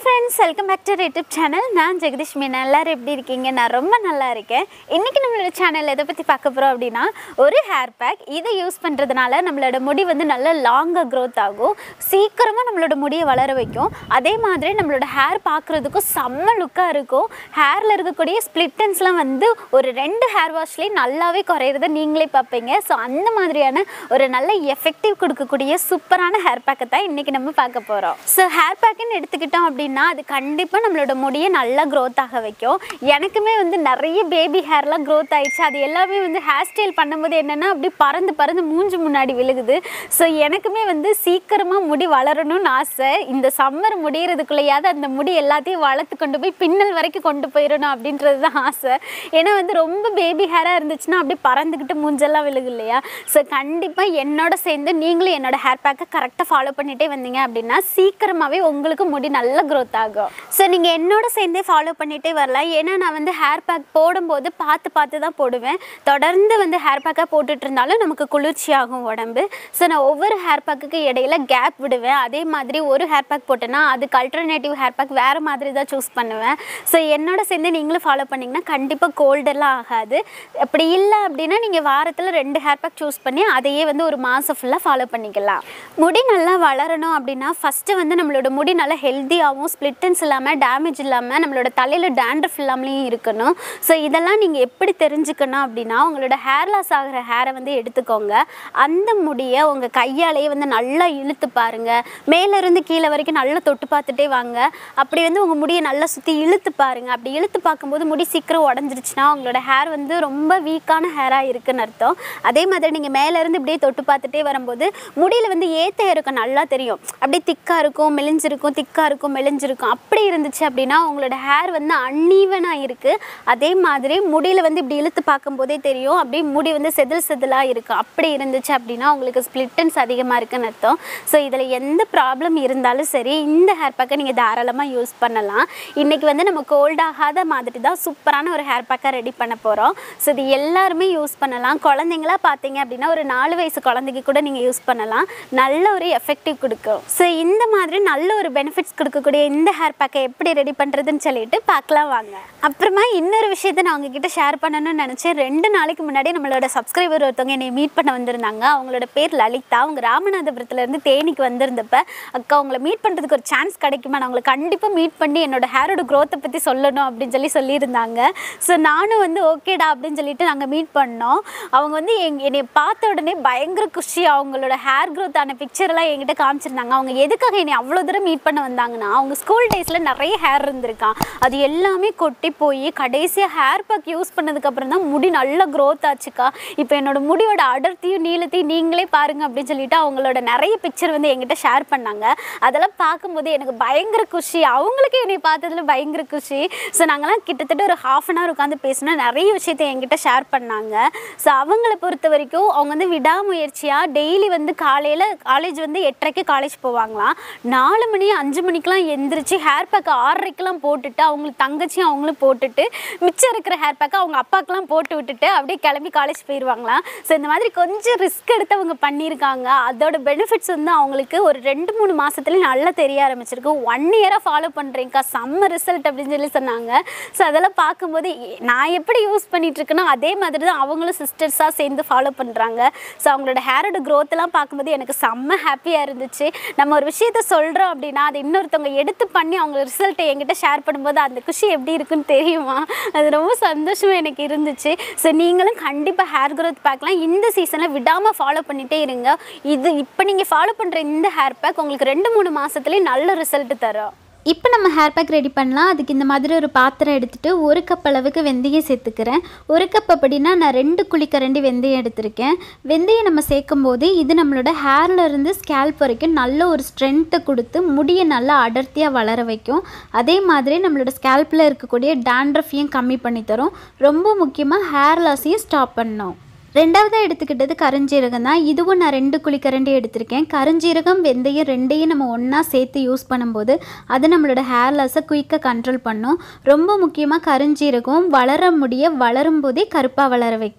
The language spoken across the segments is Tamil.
friends welcome back to YouTube channel நான் ஜெகதீஷ் மீனா எல்லாரும் எப்படி இருக்கீங்க நான் ரொம்ப நல்லா இருக்கேன் இன்றைக்கி நம்மளோட சேனல் எதை பற்றி பார்க்க போகிறோம் அப்படின்னா ஒரு ஹேர் பேக் இதை யூஸ் பண்ணுறதுனால நம்மளோட முடி வந்து நல்ல லாங்காக க்ரோத் ஆகும் சீக்கிரமாக நம்மளோட முடியை வளர வைக்கும் அதே மாதிரி நம்மளோட ஹேர் பார்க்குறதுக்கும் செம்ம லுக்காக இருக்கும் ஹேரில் இருக்கக்கூடிய ஸ்ப்ளிட்டன்ஸ்லாம் வந்து ஒரு ரெண்டு ஹேர் வாஷ்லேயே நல்லாவே குறையிறத நீங்களே பார்ப்பீங்க ஸோ அந்த மாதிரியான ஒரு நல்ல எஃபெக்டிவ் கொடுக்கக்கூடிய சூப்பரான ஹேர் பேக்கை தான் இன்றைக்கி நம்ம பார்க்க போகிறோம் ஸோ ஹேர் பேக்குன்னு எடுத்துக்கிட்டோம் அப்படின்னா அது கண்டிப்பாக நம்மளோட முடியை நல்லா க்ரோத் ஆக வைக்கும் எனக்குமே வந்து நிறைய பேபி ஹேர்லாம் க்ரோத் ஆயிடுச்சு அது எல்லாமே வந்து ஹேர் ஸ்டைல் பண்ணும்போது என்னென்னா அப்படி பறந்து பறந்து மூஞ்சி முன்னாடி விழுகுது ஸோ எனக்குமே வந்து சீக்கிரமாக முடி வளரணும்னு ஆசை இந்த சம்மர் முடியறதுக்குள்ளேயாவது அந்த முடி எல்லாத்தையும் வளர்த்து கொண்டு போய் பின்னல் வரைக்கும் கொண்டு போயிடணும் அப்படின்றது தான் ஆசை ஏன்னா வந்து ரொம்ப பேபி ஹேராக இருந்துச்சுன்னா அப்படியே பறந்துக்கிட்டு மூஞ்செல்லாம் விழுகு இல்லையா ஸோ கண்டிப்பாக என்னோட சேர்ந்து நீங்களும் என்னோட ஹேர் பேக்கை கரெக்டாக ஃபாலோ பண்ணிகிட்டே வந்தீங்க அப்படின்னா சீக்கிரமாகவே உங்களுக்கு முடி நல்ல க்ரோத் ஆகும் ஸோ நீங்கள் என்னோட சேர்ந்தே ஃபாலோ பண்ணிகிட்டே வரலாம் ஏன்னா நான் வந்து ஹேர் பேக் போடும்போது பார்த்து பார்த்து தான் போடுவேன் தொடர்ந்து வந்து ஹேர் பேக்காக போட்டுட்டு இருந்தாலும் நமக்கு குளிர்ச்சியாகும் உடம்பு ஸோ நான் ஒவ்வொரு ஹேர் பேக்குக்கு இடையில கேப் விடுவேன் அதே மாதிரி ஒரு ஹேர் பேக் போட்டேன்னா அதுக்கு அல்டர்னேட்டிவ் ஹேர் பேக் வேறு மாதிரி தான் சூஸ் பண்ணுவேன் ஸோ என்னோட சேர்ந்து நீங்களும் ஃபாலோ பண்ணிங்கன்னா கண்டிப்பாக கோல்டெல்லாம் ஆகாது அப்படி இல்லை அப்படின்னா நீங்கள் வாரத்தில் ரெண்டு ஹேர் பேக் சூஸ் பண்ணி அதையே வந்து ஒரு மாதம் ஃபுல்லாக ஃபாலோ பண்ணிக்கலாம் முடி நல்லா வளரணும் அப்படின்னா ஃபஸ்ட்டு வந்து நம்மளோட முடி நல்லா ஹெல்த்தியாகவும் ஸ்ப்ளிட்டன்ஸ் இல்லாமல் டேமேஜ் இல்லாமல் நம்மளோட தலையில் டேண்ட்ரஃப் இல்லாமலேயும் இருக்கணும் ஸோ இதெல்லாம் நீங்கள் எப்படி தெரிஞ்சுக்கணும் அப்படின்னா உங்களோட ஹேர் லாஸ் ஆகிற ஹேரை வந்து எடுத்துக்கோங்க அந்த முடியை உங்கள் கையாலேயே வந்து நல்லா இழுத்து பாருங்கள் மேலேருந்து கீழே வரைக்கும் நல்லா தொட்டு பார்த்துட்டே வாங்க அப்படி வந்து உங்கள் முடியை நல்லா சுற்றி இழுத்து பாருங்கள் அப்படி இழுத்து பார்க்கும்போது முடி சீக்கிரம் உடஞ்சிருச்சுன்னா உங்களோட ஹேர் வந்து ரொம்ப வீக்கான ஹேராக இருக்குன்னு அர்த்தம் அதே மாதிரி நீங்கள் மேலேருந்து இப்படியே தொட்டு பார்த்துட்டே வரும்போது முடியில் வந்து ஏத்த இருக்கும் நல்லா தெரியும் அப்படியே திக்காக இருக்கும் மெலிஞ்சிருக்கும் திக்காக இருக்கும் மெலிஞ்சிருக்கும் அப்படி இருந்துச்சு அப்படின்னா உங்களோட ஹேர் வந்து அன்னீவனாக இருக்குது அதே மாதிரி முடியில் வந்து இப்படி இழுத்து பார்க்கும்போதே தெரியும் அப்படியே முடி வந்து செதில் செதிலாக இருக்குது அப்படி இருந்துச்சு அப்படின்னா உங்களுக்கு ஸ்ப்ளிட்டன்ஸ் அதிகமாக இருக்குன்னு அர்த்தம் ஸோ இதில் எந்த ப்ராப்ளம் இருந்தாலும் சரி இந்த ஹேர் பேக்கை நீங்கள் தாராளமாக யூஸ் பண்ணலாம் இன்றைக்கி வந்து நம்ம கோல்ட் ஆகாத மாதிரி தான் சூப்பரான ஒரு ஹேர் பேக்கை ரெடி பண்ண போகிறோம் ஸோ இது எல்லாருமே யூஸ் பண்ணலாம் குழந்தைங்களா பார்த்தீங்க அப்படின்னா ஒரு நாலு வயசு குழந்தைக்கு கூட நீங்கள் யூஸ் பண்ணலாம் நல்ல ஒரு எஃபெக்டிவ் கொடுக்கும் ஸோ இந்த மாதிரி நல்ல ஒரு பெனிஃபிட்ஸ் கொடுக்கக்கூடிய இந்த ஹேர் பேக்கை எப்படி ரெடி பண்ணுறதுன்னு சொல்லிட்டு பார்க்கலாம் வாங்க அப்புறமா இன்னொரு விஷயத்தை நான் உங்ககிட்ட ஷேர் பண்ணணும்னு நினச்சேன் ரெண்டு நாளைக்கு முன்னாடி நம்மளோட சப்ஸ்கிரைபர் ஒருத்தவங்க என்னை மீட் பண்ண வந்திருந்தாங்க அவங்களோட பேர் லலிதா அவங்க ராமநாதபுரத்துலேருந்து தேனிக்கு வந்திருந்தப்ப அக்கா உங்களை மீட் பண்ணுறதுக்கு ஒரு சான்ஸ் கிடைக்குமா நான் உங்களை கண்டிப்பாக மீட் பண்ணி என்னோட ஹேரோட க்ரோத்தை பற்றி சொல்லணும் அப்படின்னு சொல்லி சொல்லியிருந்தாங்க ஸோ நானும் வந்து ஓகேடா அப்படின்னு சொல்லிட்டு நாங்கள் மீட் பண்ணோம் அவங்க வந்து எங் என்னை பார்த்த உடனே பயங்கர குஷி அவங்களோட ஹேர் க்ரோத் ஆன பிக்சர்லாம் என்கிட்ட காமிச்சிருந்தாங்க அவங்க எதுக்காக என்னை அவ்வளோ தூரம் மீட் பண்ண வந்தாங்கன்னா அவங்க ஸ்கூல் டேஸில் நிறைய ஹேர் இருந்திருக்கான் அது எல்லாமே கொட்டி போய் கடைசியாக ஹேர் பேக் யூஸ் பண்ணதுக்கப்புறம் தான் முடி நல்ல க்ரோத் ஆச்சுக்கா இப்போ என்னோட முடியோட அடர்த்தியும் நீளத்தையும் நீங்களே பாருங்க அப்படின்னு சொல்லிட்டு அவங்களோட நிறைய பிக்சர் வந்து என்கிட்ட ஷேர் பண்ணாங்க அதெல்லாம் பார்க்கும்போது எனக்கு பயங்கர குஷி அவங்களுக்கு என்னை பார்த்ததுல பயங்கர குஷி ஸோ நாங்கள்லாம் கிட்டத்தட்ட ஒரு ஹாஃப் அன் ஹவர் உட்காந்து பேசினா நிறைய விஷயத்தை என்கிட்ட ஷேர் பண்ணாங்க ஸோ அவங்கள பொறுத்த வரைக்கும் அவங்க வந்து விடாமுயற்சியாக டெய்லி வந்து காலையில் காலேஜ் வந்து எட்டரைக்கு காலேஜ் போவாங்களாம் நாலு மணி அஞ்சு மணிக்கெலாம் எந்திரிச்சு ஹேர் பேக் ஆறரைக்கெலாம் போட்டுட்டு அவங்களுக்கு தங்கச்சியும் அவங்களும் போட்டுட்டு மிச்சம் இருக்கிற ஹேர் பேக்கை அவங்க அப்பாக்கெலாம் போட்டு விட்டுட்டு அப்படியே கிளம்பி காலேஜ் போயிடுவாங்களாம் ஸோ இந்த மாதிரி கொஞ்சம் ரிஸ்க் எடுத்து அவங்க பண்ணியிருக்காங்க அதோட பெனிஃபிட்ஸ் வந்து அவங்களுக்கு ஒரு ரெண்டு மூணு மாதத்துலேயே நல்லா தெரிய ஆரம்பிச்சிருக்கு ஒன் இயராக ஃபாலோ பண்ணுறேங்க்கா செம்ம ரிசல்ட் அப்படின்னு சொல்லி சொன்னாங்க ஸோ அதெல்லாம் பார்க்கும்போது எ- நான் எப்படி யூஸ் பண்ணிட்டு இருக்கேனோ அதே மாதிரி தான் அவங்களும் சிஸ்டர்ஸாக சேர்ந்து ஃபாலோ பண்ணுறாங்க ஸோ அவங்களோட ஹேரோட க்ரோத்தெல்லாம் பார்க்கும்போது எனக்கு செம்ம ஹாப்பியாக இருந்துச்சு நம்ம ஒரு விஷயத்த சொல்கிறோம் அப்படின்னா அதை இன்னொருத்தவங்க எடுத்து பண்ணி அவங்க ரிசல்ட்டை என்கிட்ட ஷேர் பண்ணும்போது அந்த குஷி எப்படி இருக்குன்னு தெரியுமா அது ரொம்ப சந்தோஷமாக எனக்கு இருந்துச்சு ஸோ நீங்களும் கண்டிப்பாக ஹேர் க்ரோத் பேக்லாம் இந்த சீசனில் விடாமல் ஃபாலோ பண்ணிகிட்டே இருங்க இது இப்போ நீங்கள் ஃபாலோ பண்ணுற இந்த ஹேர் பேக் உங்களுக்கு ரெண்டு மூணு மாதத்துலேயே நல்ல ரிசல்ட் தரும் இப்போ நம்ம ஹேர் பேக் ரெடி பண்ணலாம் அதுக்கு இந்த மாதிரி ஒரு பாத்திரம் எடுத்துகிட்டு ஒரு கப் அளவுக்கு வெந்தயம் சேர்த்துக்கிறேன் ஒரு கப் அப்படின்னா நான் ரெண்டு குழிக்கரண்டி வெந்தயம் எடுத்திருக்கேன் வெந்தயம் நம்ம சேர்க்கும் போது இது நம்மளோட ஹேர்ல இருந்து ஸ்கேல்ப் வரைக்கும் நல்ல ஒரு ஸ்ட்ரென்த்தை கொடுத்து முடியை நல்லா அடர்த்தியாக வளர வைக்கும் அதே மாதிரி நம்மளோட ஸ்கேல்பில் இருக்கக்கூடிய டேண்ட்ரஃபையும் கம்மி பண்ணி தரும் ரொம்ப முக்கியமாக ஹேர் லாஸையும் ஸ்டாப் பண்ணணும் ரெண்டாவதாக எடுத்துக்கிட்டது கருஞ்சீரகம் தான் இதுவும் நான் ரெண்டு குழிக்கரண்டி எடுத்திருக்கேன் கருஞ்சீரகம் வெந்தயம் ரெண்டையும் நம்ம ஒன்றா சேர்த்து யூஸ் பண்ணும்போது அது நம்மளோட ஹேர் லாஸை குயிக்காக கண்ட்ரோல் பண்ணும் ரொம்ப முக்கியமாக கருஞ்சீரகம் வளர முடிய வளரும் போதே கருப்பாக வளர வைக்கும்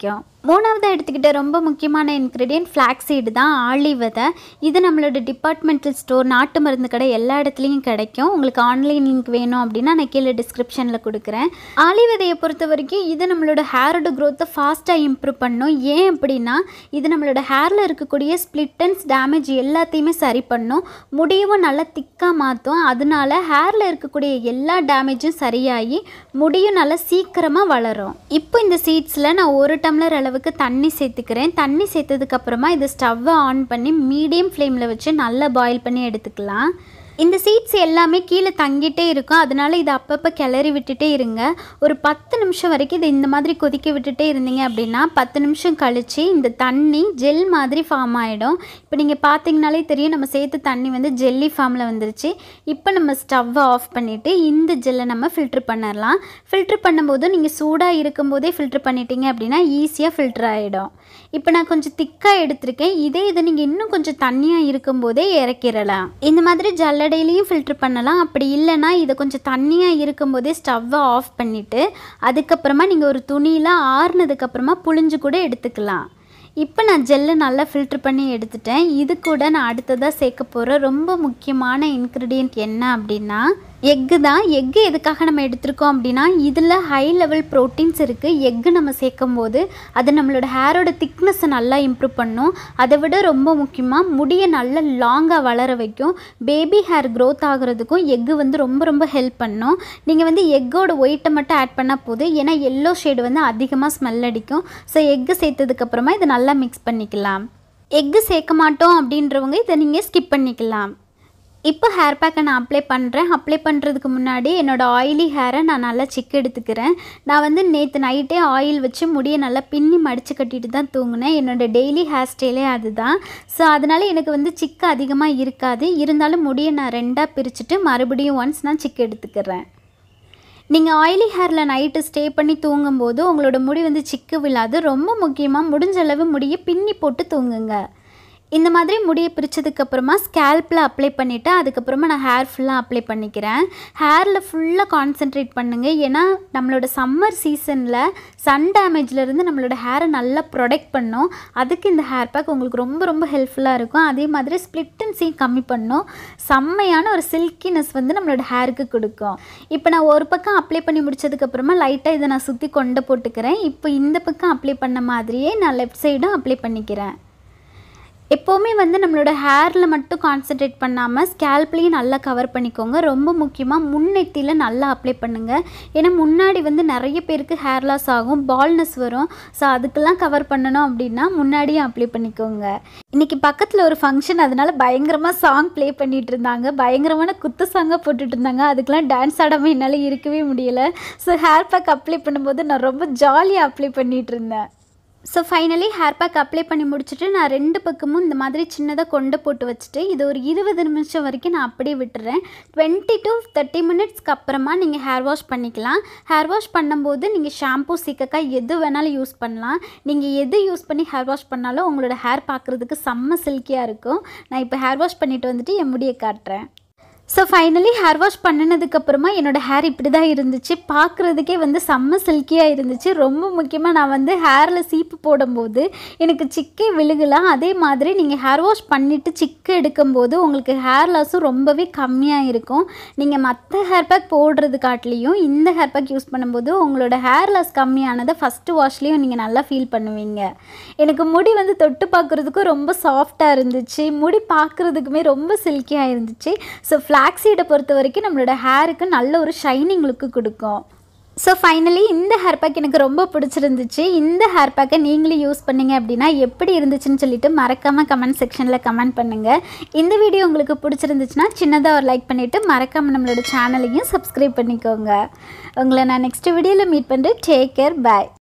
மூணாவதாக எடுத்துக்கிட்ட ரொம்ப முக்கியமான இன்க்ரீடியன்ட் ஃப்ளாக்ஸீடு தான் ஆளி விதை இது நம்மளோட டிபார்ட்மெண்டல் ஸ்டோர் நாட்டு மருந்து கடை எல்லா இடத்துலையும் கிடைக்கும் உங்களுக்கு ஆன்லைன் லிங்க் வேணும் அப்படின்னா நான் கீழே டிஸ்கிரிப்ஷனில் கொடுக்குறேன் ஆளி விதையை பொறுத்த வரைக்கும் இது நம்மளோட ஹேரோட க்ரோத்தை ஃபாஸ்ட்டாக இம்ப்ரூவ் பண்ணும் ஏன் அப்படின்னா இது நம்மளோட ஹேரில் இருக்கக்கூடிய ஸ்ப்ளிட்டன்ஸ் டேமேஜ் எல்லாத்தையுமே சரி பண்ணும் முடியவும் நல்லா திக்காக மாற்றும் அதனால ஹேரில் இருக்கக்கூடிய எல்லா டேமேஜும் சரியாகி முடியும் நல்லா சீக்கிரமாக வளரும் இப்போ இந்த சீட்ஸில் நான் ஒரு டம்ளர் அளவுக்கு தண்ணி சேர்த்துக்கிறேன் தண்ணி சேர்த்ததுக்கப்புறமா இதை ஸ்டவ்வை ஆன் பண்ணி மீடியம் ஃப்ளேமில் வச்சு நல்லா பாயில் பண்ணி எடுத்துக்கலாம் இந்த சீட்ஸ் எல்லாமே கீழே தங்கிட்டே இருக்கும் அதனால இதை அப்பப்போ கிளறி விட்டுட்டே இருங்க ஒரு பத்து நிமிஷம் வரைக்கும் இதை இந்த மாதிரி கொதிக்க விட்டுட்டே இருந்தீங்க அப்படின்னா பத்து நிமிஷம் கழித்து இந்த தண்ணி ஜெல் மாதிரி ஃபார்ம் ஆகிடும் இப்போ நீங்கள் பார்த்தீங்கனாலே தெரியும் நம்ம சேர்த்து தண்ணி வந்து ஜெல்லி ஃபார்மில் வந்துருச்சு இப்போ நம்ம ஸ்டவ்வை ஆஃப் பண்ணிவிட்டு இந்த ஜெல்லை நம்ம ஃபில்ட்ரு பண்ணிடலாம் ஃபில்ட்ரு பண்ணும்போது நீங்கள் சூடாக இருக்கும்போதே ஃபில்ட்ரு பண்ணிட்டீங்க அப்படின்னா ஈஸியாக ஃபில்ட்ரு ஆகிடும் இப்போ நான் கொஞ்சம் திக்காக எடுத்திருக்கேன் இதே இதை நீங்கள் இன்னும் கொஞ்சம் தண்ணியாக இருக்கும்போதே இறக்கிடலாம் இந்த மாதிரி ஜல்லடையிலையும் ஃபில்ட்ரு பண்ணலாம் அப்படி இல்லைன்னா இதை கொஞ்சம் தண்ணியாக இருக்கும்போதே ஸ்டவ்வை ஆஃப் பண்ணிவிட்டு அதுக்கப்புறமா நீங்கள் ஒரு துணியில் ஆறுனதுக்கப்புறமா புழிஞ்சு கூட எடுத்துக்கலாம் இப்போ நான் ஜெல்லை நல்லா ஃபில்ட்ரு பண்ணி எடுத்துட்டேன் இது கூட நான் அடுத்ததாக சேர்க்க போகிற ரொம்ப முக்கியமான இன்க்ரீடியண்ட் என்ன அப்படின்னா எக்கு தான் எக்கு எதுக்காக நம்ம எடுத்திருக்கோம் அப்படின்னா இதில் ஹை லெவல் ப்ரோட்டீன்ஸ் இருக்குது எக்கு நம்ம சேர்க்கும் போது அது நம்மளோட ஹேரோட திக்னஸை நல்லா இம்ப்ரூவ் பண்ணும் அதை விட ரொம்ப முக்கியமாக முடியை நல்லா லாங்காக வளர வைக்கும் பேபி ஹேர் க்ரோத் ஆகுறதுக்கும் எக்கு வந்து ரொம்ப ரொம்ப ஹெல்ப் பண்ணும் நீங்கள் வந்து எக்கோட ஒயிட்டை மட்டும் ஆட் பண்ணால் போதும் ஏன்னா எல்லோ ஷேடு வந்து அதிகமாக ஸ்மெல் அடிக்கும் ஸோ எக்கு சேர்த்ததுக்கப்புறமா இதை நல்லா மிக்ஸ் பண்ணிக்கலாம் எக்கு சேர்க்க மாட்டோம் அப்படின்றவங்க இதை நீங்கள் ஸ்கிப் பண்ணிக்கலாம் இப்போ ஹேர் பேக்கை நான் அப்ளை பண்ணுறேன் அப்ளை பண்ணுறதுக்கு முன்னாடி என்னோடய ஆயிலி ஹேரை நான் நல்லா சிக்கு எடுத்துக்கிறேன் நான் வந்து நேற்று நைட்டே ஆயில் வச்சு முடியை நல்லா பின்னி மடித்து கட்டிட்டு தான் தூங்கினேன் என்னோடய டெய்லி ஹேர் ஸ்டைலே அதுதான் ஸோ அதனால் எனக்கு வந்து சிக்கு அதிகமாக இருக்காது இருந்தாலும் முடியை நான் ரெண்டாக பிரிச்சுட்டு மறுபடியும் ஒன்ஸ் நான் சிக்கு எடுத்துக்கிறேன் நீங்கள் ஆயிலி ஹேரில் நைட்டு ஸ்டே பண்ணி தூங்கும்போது உங்களோட முடி வந்து சிக்கு விழாது ரொம்ப முக்கியமாக முடிஞ்ச அளவு முடியை பின்னி போட்டு தூங்குங்க இந்த மாதிரி முடியை பிரித்ததுக்கப்புறமா ஸ்கேல்பில் அப்ளை பண்ணிவிட்டு அதுக்கப்புறமா நான் ஹேர் ஃபுல்லாக அப்ளை பண்ணிக்கிறேன் ஹேரில் ஃபுல்லாக கான்சென்ட்ரேட் பண்ணுங்கள் ஏன்னா நம்மளோட சம்மர் சீசனில் சன் டேமேஜ்லேருந்து நம்மளோட ஹேரை நல்லா ப்ரொடெக்ட் பண்ணும் அதுக்கு இந்த ஹேர் பேக் உங்களுக்கு ரொம்ப ரொம்ப ஹெல்ப்ஃபுல்லாக இருக்கும் அதே மாதிரி ஸ்ப்ளிட்டன்ஸையும் கம்மி பண்ணும் செம்மையான ஒரு சில்கினஸ் வந்து நம்மளோட ஹேருக்கு கொடுக்கும் இப்போ நான் ஒரு பக்கம் அப்ளை பண்ணி முடிச்சதுக்கப்புறமா லைட்டாக இதை நான் சுற்றி கொண்டு போட்டுக்கிறேன் இப்போ இந்த பக்கம் அப்ளை பண்ண மாதிரியே நான் லெஃப்ட் சைடும் அப்ளை பண்ணிக்கிறேன் எப்போவுமே வந்து நம்மளோட ஹேரில் மட்டும் கான்சென்ட்ரேட் பண்ணாமல் ஸ்கேல்ப்லேயும் நல்லா கவர் பண்ணிக்கோங்க ரொம்ப முக்கியமாக முன்னெத்தியில் நல்லா அப்ளை பண்ணுங்கள் ஏன்னா முன்னாடி வந்து நிறைய பேருக்கு ஹேர் லாஸ் ஆகும் பால்னஸ் வரும் ஸோ அதுக்கெல்லாம் கவர் பண்ணணும் அப்படின்னா முன்னாடியும் அப்ளை பண்ணிக்கோங்க இன்றைக்கி பக்கத்தில் ஒரு ஃபங்க்ஷன் அதனால பயங்கரமாக சாங் ப்ளே பண்ணிகிட்டு இருந்தாங்க பயங்கரமான குத்து சாங்காக போட்டுட்டு இருந்தாங்க அதுக்கெலாம் டான்ஸ் ஆடாமல் என்னால் இருக்கவே முடியலை ஸோ ஹேர் பேக் அப்ளை பண்ணும்போது நான் ரொம்ப ஜாலியாக அப்ளை பண்ணிகிட்டு இருந்தேன் so finally hair pack apply பண்ணி முடிச்சுட்டு நான் ரெண்டு பக்கமும் இந்த மாதிரி சின்னதாக கொண்டு போட்டு வச்சுட்டு இது ஒரு இருபது நிமிஷம் வரைக்கும் நான் அப்படியே விட்டுறேன் டுவெண்ட்டி டு தேர்ட்டி மினிட்ஸ்க்கு அப்புறமா நீங்கள் ஹேர் வாஷ் பண்ணிக்கலாம் ஹேர் வாஷ் பண்ணும்போது நீங்கள் ஷாம்பூ சீக்கக்காய் எது வேணாலும் யூஸ் பண்ணலாம் நீங்கள் எது யூஸ் பண்ணி ஹேர் வாஷ் பண்ணாலும் உங்களோட ஹேர் பார்க்குறதுக்கு செம்ம சில்கியாக இருக்கும் நான் இப்போ ஹேர் வாஷ் பண்ணிட்டு வந்துட்டு என் முடியை காட்டுறேன் ஸோ ஃபைனலி ஹேர் வாஷ் பண்ணினதுக்கப்புறமா என்னோடய ஹேர் இப்படி தான் இருந்துச்சு பார்க்குறதுக்கே வந்து செம்ம சில்கியாக இருந்துச்சு ரொம்ப முக்கியமாக நான் வந்து ஹேரில் சீப்பு போடும்போது எனக்கு சிக்கே விழுகலாம் அதே மாதிரி நீங்கள் ஹேர் வாஷ் பண்ணிவிட்டு சிக்கு எடுக்கும்போது உங்களுக்கு ஹேர் லாஸும் ரொம்பவே கம்மியாக இருக்கும் நீங்கள் மற்ற ஹேர் பேக் போடுறது காட்டிலையும் இந்த ஹேர் பேக் யூஸ் பண்ணும்போது உங்களோட ஹேர் லாஸ் கம்மியானதை ஃபஸ்ட்டு வாஷ்லேயும் நீங்கள் நல்லா ஃபீல் பண்ணுவீங்க எனக்கு முடி வந்து தொட்டு பார்க்குறதுக்கும் ரொம்ப சாஃப்டாக இருந்துச்சு முடி பார்க்குறதுக்குமே ரொம்ப சில்கியாக இருந்துச்சு ஸோ ஃப்ளாக்ஸீடை பொறுத்த வரைக்கும் நம்மளோட ஹேருக்கு நல்ல ஒரு ஷைனிங் லுக்கு கொடுக்கும் ஸோ ஃபைனலி இந்த ஹேர் பேக் எனக்கு ரொம்ப பிடிச்சிருந்துச்சு இந்த ஹேர் பேக்கை நீங்களும் யூஸ் பண்ணீங்க அப்படின்னா எப்படி இருந்துச்சுன்னு சொல்லிட்டு மறக்காமல் கமெண்ட் செக்ஷனில் கமெண்ட் பண்ணுங்கள் இந்த வீடியோ உங்களுக்கு பிடிச்சிருந்துச்சுன்னா சின்னதாக ஒரு லைக் பண்ணிவிட்டு மறக்காமல் நம்மளோட சேனலையும் சப்ஸ்கிரைப் பண்ணிக்கோங்க உங்களை நான் நெக்ஸ்ட் வீடியோவில் மீட் பண்ணுறேன் டேக் கேர் பாய்